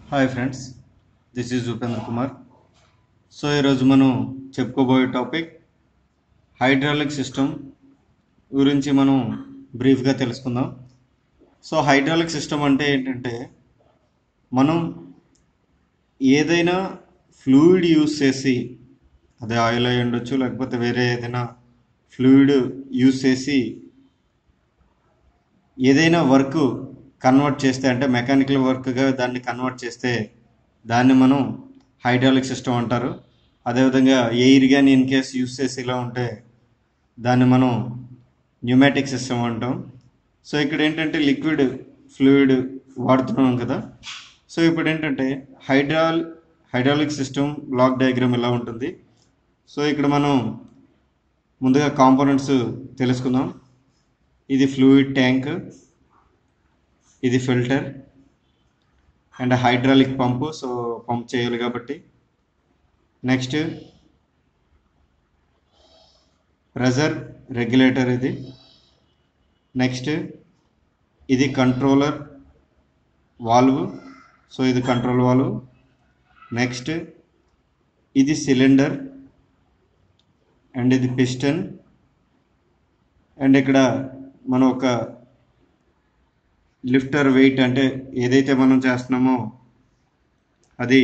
hi friends this is Upendra Kumar so ఈరోజు మనం చెప్పుకోబోయే టాపిక్ హైడ్రాలిక్ సిస్టమ్ గురించి మనం బ్రీఫ్గా తెలుసుకుందాం సో హైడ్రాలిక్ సిస్టమ్ అంటే ఏంటంటే మనం ఏదైనా ఫ్లూయిడ్ యూస్ చేసి అదే ఆయిల్ అయి ఉండొచ్చు లేకపోతే వేరే ఏదైనా ఫ్లూయిడ్ యూస్ చేసి ఏదైనా వర్క్ కన్వర్ట్ చేస్తే అంటే మెకానికల్ వర్క్గా దాన్ని కన్వర్ట్ చేస్తే దాన్ని మనం హైడ్రాలిక్ సిస్టమ్ అంటారు అదేవిధంగా ఎయిర్ కానీ ఇన్ కేస్ యూస్ చేసి ఇలా ఉంటే దాన్ని మనం న్యూమాటిక్ సిస్టమ్ అంటాం సో ఇక్కడ ఏంటంటే లిక్విడ్ ఫ్లూయిడ్ వాడుతున్నాం కదా సో ఇప్పుడు ఏంటంటే hydraul hydraulic system block diagram ఇలా ఉంటుంది సో ఇక్కడ మనం ముందుగా కాంపోనెంట్స్ తెలుసుకుందాం ఇది ఫ్లూయిడ్ ట్యాంక్ ఇది filter and hydraulic pump so pump చేయాలి కాబట్టి నెక్స్ట్ ప్రెజర్ రెగ్యులేటర్ ఇది నెక్స్ట్ ఇది కంట్రోలర్ వాల్వ్ సో ఇది కంట్రోల్ వాల్వ్ నెక్స్ట్ ఇది సిలిండర్ అండ్ ఇది పిస్టన్ అండ్ ఇక్కడ మనం ఒక లిఫ్టర్ వెయిట్ అంటే ఏదైతే మనం చేస్తున్నామో అది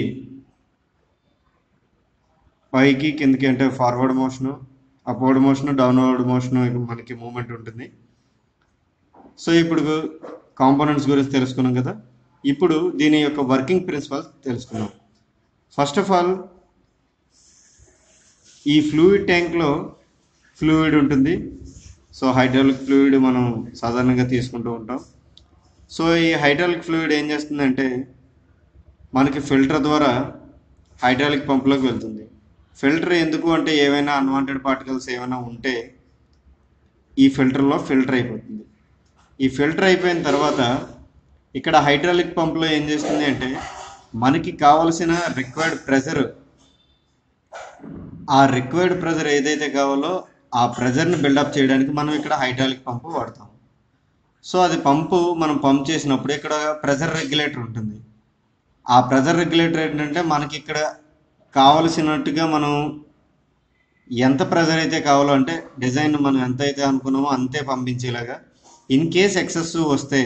పైకి కిందకి అంటే forward motion upward motion downward motion మనకి మూమెంట్ ఉంటుంది సో ఇప్పుడు కాంపోనెంట్స్ గురించి తెలుసుకున్నాం కదా ఇప్పుడు దీని యొక్క వర్కింగ్ ప్రిన్సిపల్స్ తెలుసుకున్నాం ఫస్ట్ ఆఫ్ ఆల్ ఈ ఫ్లూయిడ్ ట్యాంక్లో ఫ్లూయిడ్ ఉంటుంది సో హైడ్రాలిక్ ఫ్లూయిడ్ మనం సాధారణంగా తీసుకుంటూ ఉంటాం సో ఈ హైడ్రాలిక్ ఫ్లూయిడ్ ఏం చేస్తుందంటే మనకి ఫిల్టర్ ద్వారా హైడ్రాలిక్ పంపులోకి వెళ్తుంది ఫిల్టర్ ఎందుకు అంటే ఏవైనా అన్వాంటెడ్ పార్టికల్స్ ఏమైనా ఉంటే ఈ ఫిల్టర్లో ఫిల్టర్ అయిపోతుంది ఈ ఫిల్టర్ అయిపోయిన తర్వాత ఇక్కడ హైడ్రాలిక్ పంపులో ఏం చేస్తుంది అంటే మనకి కావలసిన రిక్వైర్డ్ ప్రెజర్ ఆ రిక్వైర్డ్ ప్రెజర్ ఏదైతే కావాలో ఆ ప్రెజర్ని బిల్డప్ చేయడానికి మనం ఇక్కడ హైడ్రాలిక్ పంపు వాడతాం సో అది పంపు మనం పంప్ చేసినప్పుడు ఇక్కడ ప్రెజర్ రెగ్యులేటర్ ఉంటుంది ఆ ప్రెజర్ రెగ్యులేటర్ ఏంటంటే మనకి ఇక్కడ కావలసినట్టుగా మనం ఎంత ప్రెజర్ అయితే కావాలో అంటే డిజైన్ మనం ఎంత అయితే అనుకున్నామో అంతే పంపించేలాగా ఇన్ కేస్ ఎక్సెస్ వస్తే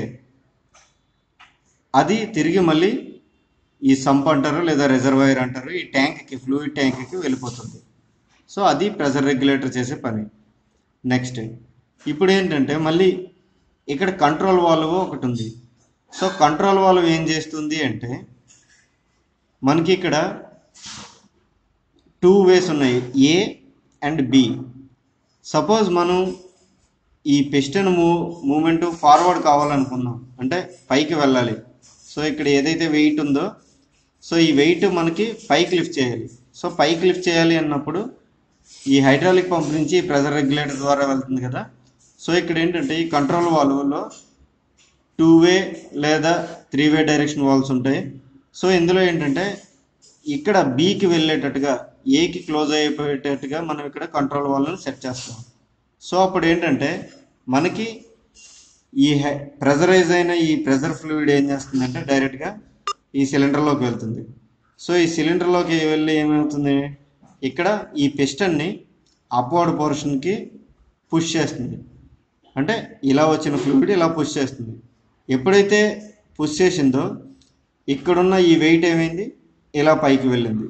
అది తిరిగి మళ్ళీ ఈ సంప్ అంటారు లేదా రిజర్వాయర్ అంటారు ఈ ట్యాంక్కి ఫ్లూయిడ్ ట్యాంక్కి వెళ్ళిపోతుంది సో అది ప్రెజర్ రెగ్యులేటర్ చేసే పని నెక్స్ట్ ఇప్పుడు ఏంటంటే మళ్ళీ ఇక్కడ కంట్రోల్ వాల్వ్ ఒకటి ఉంది సో కంట్రోల్ వాల్వ్ ఏం చేస్తుంది అంటే మనకి ఇక్కడ టూ వేస్ ఉన్నాయి ఏ అండ్ బి సపోజ్ మనం ఈ పిస్టన్ మూ మూమెంట్ ఫార్వర్డ్ కావాలనుకున్నాం అంటే పైకి వెళ్ళాలి సో ఇక్కడ ఏదైతే వెయిట్ ఉందో సో ఈ వెయిట్ మనకి పైకి లిఫ్ట్ చేయాలి సో పైకి లిఫ్ట్ చేయాలి అన్నప్పుడు ఈ హైడ్రాలిక్ పంప్ నుంచి ప్రెజర్ రెగ్యులేటర్ ద్వారా వెళ్తుంది కదా సో ఇక్కడ ఏంటంటే ఈ కంట్రోల్ వాల్వ్లో టూ వే లేదా త్రీ వే డైరెక్షన్ వాల్వ్స్ ఉంటాయి సో ఇందులో ఏంటంటే ఇక్కడ బీకి వెళ్ళేటట్టుగా ఏకి క్లోజ్ అయిపోయేటట్టుగా మనం ఇక్కడ కంట్రోల్ వాల్వ్ని సెట్ చేస్తాం సో అప్పుడు ఏంటంటే మనకి ఈ ప్రెజరైజ్ అయిన ఈ ప్రెజర్ ఫ్లూయిడ్ ఏం చేస్తుందంటే డైరెక్ట్గా ఈ సిలిండర్లోకి వెళ్తుంది సో ఈ సిలిండర్లోకి వెళ్ళి ఏమవుతుంది ఇక్కడ ఈ పిస్టన్ని అప్వర్డ్ పోర్షన్కి పుష్ చేస్తుంది అంటే ఇలా వచ్చిన ఫ్లూయిడ్ ఇలా పుష్ చేస్తుంది ఎప్పుడైతే పుష్ చేసిందో ఇక్కడున్న ఈ వెయిట్ ఏమైంది ఇలా పైకి వెళ్ళింది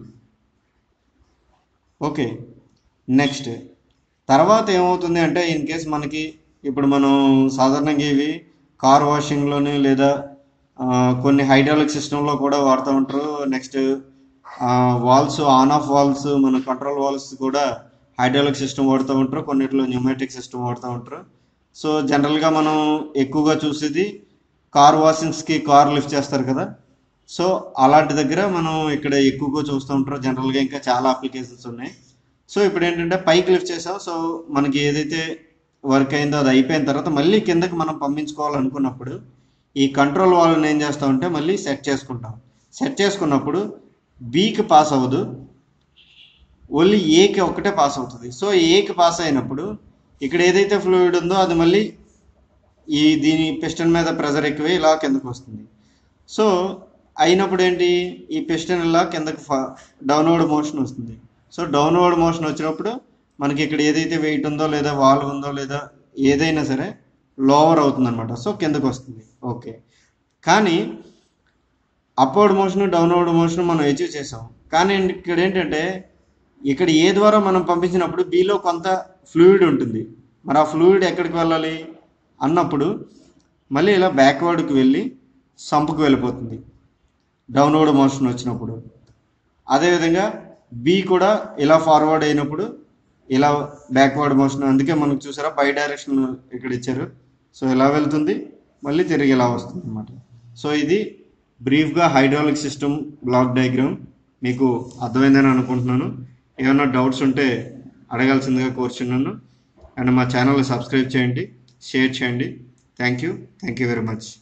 ఓకే నెక్స్ట్ తర్వాత ఏమవుతుంది అంటే ఇన్ కేస్ మనకి ఇప్పుడు మనం సాధారణంగా ఇవి కార్ వాషింగ్లోని లేదా కొన్ని హైడ్రాలిక్ సిస్టంలో కూడా వాడుతూ ఉంటారు next valves on off valves మన కంట్రోల్ వాల్స్ కూడా హైడ్రాలిక్ సిస్టమ్ వాడుతూ ఉంటారు కొన్నిట్లో న్యూమాటిక్ సిస్టమ్ వాడుతూ ఉంటారు సో జనరల్గా మనం ఎక్కువగా చూసేది కార్ వాషింగ్స్కి కార్ లిఫ్ట్ చేస్తారు కదా సో అలాంటి దగ్గర మనం ఇక్కడ ఎక్కువగా చూస్తూ ఉంటారు జనరల్గా ఇంకా చాలా అప్లికేషన్స్ ఉన్నాయి సో ఇప్పుడు ఏంటంటే పైకి లిఫ్ట్ చేసాం సో మనకి ఏదైతే వర్క్ అయిందో అది అయిపోయిన తర్వాత మళ్ళీ కిందకి మనం పంపించుకోవాలనుకున్నప్పుడు ఈ కంట్రోల్ వాళ్ళని ఏం చేస్తామంటే మళ్ళీ సెట్ చేసుకుంటాం సెట్ చేసుకున్నప్పుడు బీకి పాస్ అవ్వదు ఓన్లీ ఏకి ఒక్కటే పాస్ అవుతుంది సో ఏకి పాస్ అయినప్పుడు ఇక్కడ ఏదైతే ఫ్లూయిడ్ ఉందో అది మళ్ళీ ఈ దీని పిస్టన్ మీద ప్రెజర్ ఎక్కువై ఇలా కిందకు వస్తుంది సో అయినప్పుడు ఏంటి ఈ పిస్టన్ ఇలా కిందకి డౌన్వర్డ్ మోషన్ వస్తుంది సో డౌన్వర్డ్ మోషన్ వచ్చినప్పుడు మనకి ఇక్కడ ఏదైతే వెయిట్ ఉందో లేదా వాల్వ్ ఉందో లేదా ఏదైనా సరే లోవర్ అవుతుంది అనమాట సో కిందకు వస్తుంది ఓకే కానీ అప్వర్డ్ మోషన్ డౌన్వర్డ్ మోషన్ మనం అచీవ్ చేసాం కానీ ఇక్కడ ఏంటంటే ఇక్కడ ఏ ద్వారా మనం పంపించినప్పుడు బీలో కొంత ఫ్లూయిడ్ ఉంటుంది మరి ఆ ఫ్లూయిడ్ ఎక్కడికి వెళ్ళాలి అన్నప్పుడు మళ్ళీ ఇలా బ్యాక్వర్డ్కి వెళ్ళి సంపుకు వెళ్ళిపోతుంది డౌన్వర్డ్ మోషన్ వచ్చినప్పుడు అదేవిధంగా బి కూడా ఇలా ఫార్వర్డ్ అయినప్పుడు ఇలా బ్యాక్వర్డ్ మోషన్ అందుకే మనకు చూసారా బై డైరెక్షన్ ఇక్కడ ఇచ్చారు సో ఇలా వెళ్తుంది మళ్ళీ తిరిగి ఇలా వస్తుంది అనమాట సో ఇది బ్రీఫ్గా హైడ్రాలిక్ సిస్టమ్ బ్లాక్ డయాగ్రామ్ మీకు అర్థమైందని అనుకుంటున్నాను ఏమైనా డౌట్స్ ఉంటే అడగాల్సిందిగా కోరుచున్నాను అండ్ మా ఛానల్ సబ్స్క్రైబ్ చేయండి షేర్ చేయండి thank you thank you very much